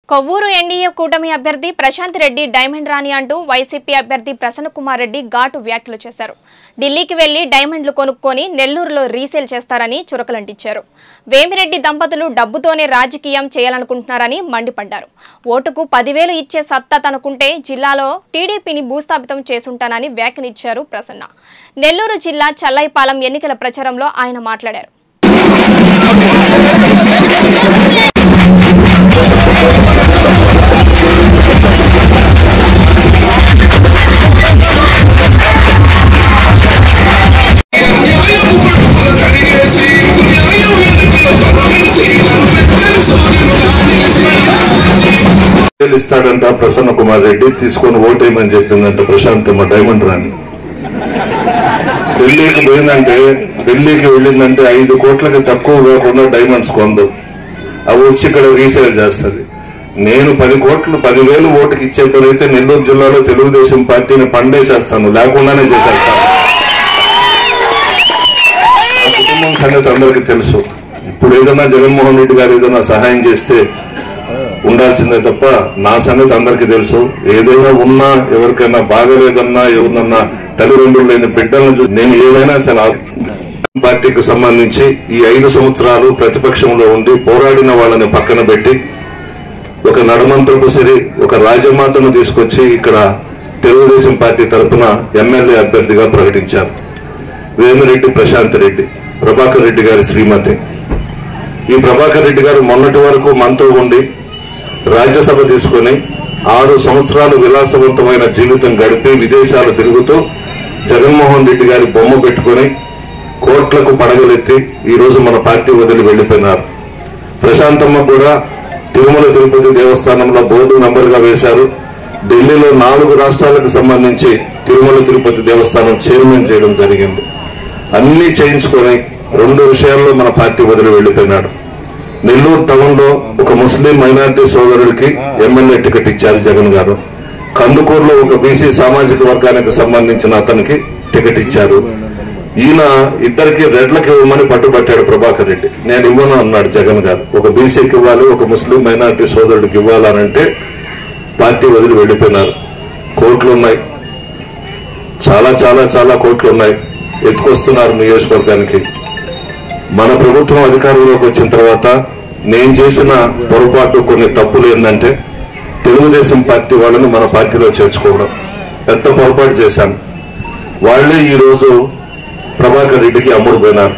Kovvur NDA కూటమి అభ్యర్థి Prashanth Reddy diamond రాణి అంటూ వైసీపీ అభ్యర్థి ప్రసన్న కుమార్ రెడ్డి ఘాటు వ్యాఖ్యలు చేశారు ఢిల్లీకి వెళ్లి డైమండ్లు కొనుక్కొని నెల్లూరులో రీసేల్ చేస్తారని చురకలంటించారు వేమిరెడ్డి దంపతులు డబ్బుతోనే రాజకీయం చేయాలనుకుంటున్నారని మండిపడ్డారు ఓటుకు పదివేలు ఇచ్చే సత్తా తనకుంటే జిల్లాలో టీడీపీని భూస్థాపితం చేసుంటానని వ్యాఖ్యానించారు ప్రసన్న నెల్లూరు జిల్లా చల్లైపాలెం ఎన్నికల ప్రచారంలో ఆయన మాట్లాడారు వేలు ఇస్తాడంట ప్రసన్న కుమార్ రెడ్డి తీసుకొని ఓటేయమని చెప్పిందంట ప్రశాంతమ్మ డైమండ్ రాణి ఢిల్లీకి పోయిందంటే ఢిల్లీకి వెళ్ళిందంటే ఐదు కోట్లకి తక్కువ కాకుండా డైమండ్స్ కొందు అవి వచ్చి ఇక్కడ రీసేల్ చేస్తుంది నేను పది కోట్లు పదివేలు ఓటుకి ఇచ్చే పనైతే నెల్లూరు జిల్లాలో తెలుగుదేశం పార్టీని పండేసేస్తాను లేకుండానే చేసేస్తాను నా కుటుంబం సంగతి అందరికీ తెలుసు ఇప్పుడు ఏదైనా జగన్మోహన్ రెడ్డి గారు ఏదైనా సహాయం చేస్తే ఉండాల్సిందే తప్ప నా సంగతి అందరికీ తెలుసు ఏదైనా ఉన్నా ఎవరికైనా బాగలేదన్నా ఎవరినన్నా తల్లిదండ్రులు లేని బిడ్డలను చూసి నేను ఏమైనా సరే ఆ పార్టీకి సంబంధించి ఈ ఐదు సంవత్సరాలు ప్రతిపక్షంలో ఉండి పోరాడిన వాళ్ళని పక్కన పెట్టి ఒక నడమంత్రపు సిరి ఒక రాజమాతను తీసుకొచ్చి ఇక్కడ తెలుగుదేశం పార్టీ తరఫున ఎమ్మెల్యే అభ్యర్థిగా ప్రకటించారు వేమిరెడ్డి ప్రశాంత్ రెడ్డి ప్రభాకర్ రెడ్డి గారి శ్రీమతి ఈ ప్రభాకర్ రెడ్డి గారు మొన్నటి వరకు మనతో ఉండి రాజ్యసభ తీసుకొని ఆరు సంవత్సరాలు విలాసవంతమైన జీవితం గడిపి విదేశాలు తిరుగుతూ జగన్మోహన్ రెడ్డి గారి బొమ్మ పెట్టుకొని కోట్లకు పడగలెత్తి ఈ రోజు మన పార్టీ వదిలి వెళ్లిపోయినారు ప్రశాంతమ్మ కూడా తిరుమల తిరుపతి దేవస్థానంలో బోర్డు నంబర్గా వేశారు ఢిల్లీలో నాలుగు రాష్ట్రాలకు సంబంధించి తిరుమల తిరుపతి దేవస్థానం చైర్మన్ చేయడం జరిగింది అన్ని చేయించుకొని రెండు విషయాల్లో మన పార్టీ వదిలి వెళ్లిపోయినాడు నెల్లూరు టౌన్ లో ఒక ముస్లిం మైనారిటీ సోదరుడికి ఎమ్మెల్యే టికెట్ ఇచ్చారు జగన్ గారు కందుకూరులో ఒక బీసీ సామాజిక వర్గానికి సంబంధించిన అతనికి టికెట్ ఇచ్చారు ఈయన ఇద్దరికి రెడ్లకి ఇవ్వమని పట్టుబట్టాడు ప్రభాకర్ రెడ్డి నేను ఇవ్వను అన్నాడు జగన్ గారు ఒక బీసీకి ఇవ్వాలి ఒక ముస్లిం మైనారిటీ సోదరుడికి ఇవ్వాలనంటే పార్టీ వదిలి వెళ్ళిపోయినారు కోట్లు ఉన్నాయి చాలా చాలా చాలా కోట్లు ఉన్నాయి ఎత్తుకొస్తున్నారు నియోజకవర్గానికి మన ప్రభుత్వం అధికారంలోకి వచ్చిన తర్వాత నేను చేసిన పొరపాటు కొన్ని తప్పులు ఏంటంటే తెలుగుదేశం పార్టీ వాళ్ళని మన పార్టీలో చేర్చుకోవడం పెద్ద పొరపాటు చేశాను వాళ్ళే ఈ రోజు ప్రభాకర్ రెడ్డికి అమ్ముడు పోయినారు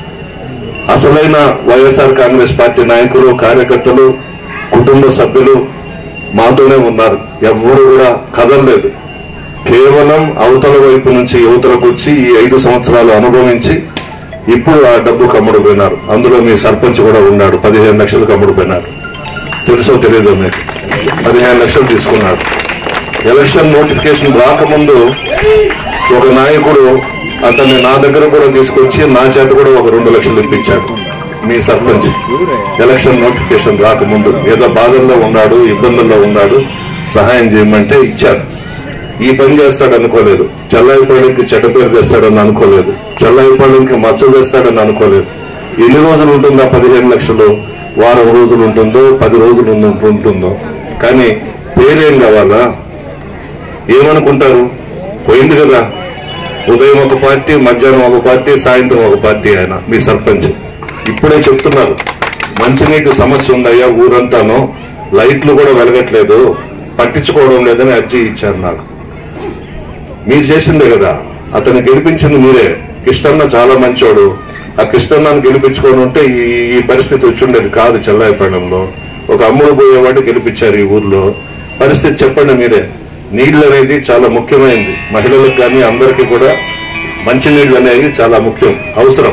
అసలైన వైఎస్ఆర్ కాంగ్రెస్ పార్టీ నాయకులు కార్యకర్తలు కుటుంబ సభ్యులు మాతోనే ఉన్నారు ఎవ్వరు కూడా కదలలేదు కేవలం అవతల వైపు నుంచి యువతలకు వచ్చి ఈ ఐదు సంవత్సరాలు అనుభవించి ఇప్పుడు ఆ డబ్బు కమ్ముడు పోయినారు అందులో మీ సర్పంచ్ కూడా ఉన్నాడు పదిహేను లక్షలు కమ్ముడు పోయినాడు తెలుసో తెలియదో మీకు పదిహేను లక్షలు తీసుకున్నాడు ఎలక్షన్ నోటిఫికేషన్ రాకముందు ఒక నాయకుడు అతన్ని నా దగ్గర కూడా తీసుకొచ్చి నా చేత కూడా ఒక రెండు లక్షలు ఇప్పించాడు మీ సర్పంచ్ ఎలక్షన్ నోటిఫికేషన్ రాకముందు ఏదో బాధల్లో ఉన్నాడు ఇబ్బందుల్లో ఉన్నాడు సహాయం చేయమంటే ఇచ్చాను ఈ పని చేస్తాడు అనుకోలేదు చెల్లాయిపల్లికి చెడ్డ పేరు తెస్తాడని అనుకోలేదు చెల్లాయిపల్లికి మచ్చ తెస్తాడని అనుకోలేదు ఎన్ని రోజులు ఉంటుందో ఆ పదిహేను లక్షలు వారం రోజులు ఉంటుందో పది రోజులు ఉంద- ఉంటుందో కానీ పేరేం కావాలా ఏమనుకుంటారు పోయింది కదా ఉదయం ఒక పార్టీ మధ్యాహ్నం ఒక పార్టీ సాయంత్రం ఒక పార్టీ ఆయన మీ సర్పంచ్ ఇప్పుడే చెప్తున్నారు మంచినీటి సమస్య ఉందయ్యా ఊరంతాను లైట్లు కూడా వెలగట్లేదు పట్టించుకోవడం లేదని అర్జీ ఇచ్చారు నాకు మీరు చేసిందే కదా అతన్ని గెలిపించింది మీరే కిష్టన్న చాలా మంచోడు ఆ కిష్టన్నను గెలిపించుకొని ఉంటే ఈ ఈ పరిస్థితి వచ్చి ఉండేది కాదు చెల్లాయిపట్నంలో ఒక అమ్ముడు పోయేవాడు గెలిపించారు ఈ ఊర్లో పరిస్థితి చెప్పండి మీరే నీళ్లు అనేది చాలా ముఖ్యమైనది మహిళలకు కానీ అందరికీ కూడా మంచినీళ్ళు అనేవి చాలా ముఖ్యం అవసరం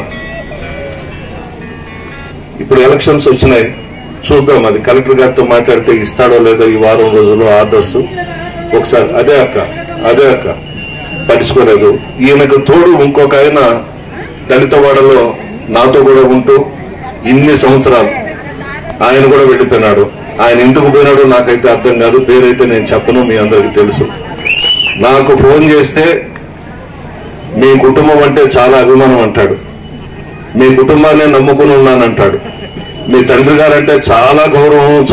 ఇప్పుడు ఎలక్షన్స్ వచ్చినాయి చూద్దాం అది కలెక్టర్ గారితో మాట్లాడితే ఇస్తాడో లేదో ఈ వారం రోజుల్లో ఆర్డర్స్ ఒకసారి అదే అక్క అదే అక్క పట్టించుకోలేదు ఈయనకు తోడు ఇంకొక ఆయన దళితవాడలో నాతో కూడా ఉంటూ ఇన్ని సంవత్సరాలు ఆయన కూడా వెళ్ళిపోయినాడు ఆయన ఎందుకు పోయినాడో నాకైతే అర్థం కాదు పేరైతే నేను చెప్పను మీ అందరికీ తెలుసు నాకు ఫోన్ చేస్తే మీ కుటుంబం అంటే చాలా అభిమానం అంటాడు మీ కుటుంబాన్ని నమ్ముకుని ఉన్నానంటాడు మీ తండ్రి గారంటే చాలా గౌరవం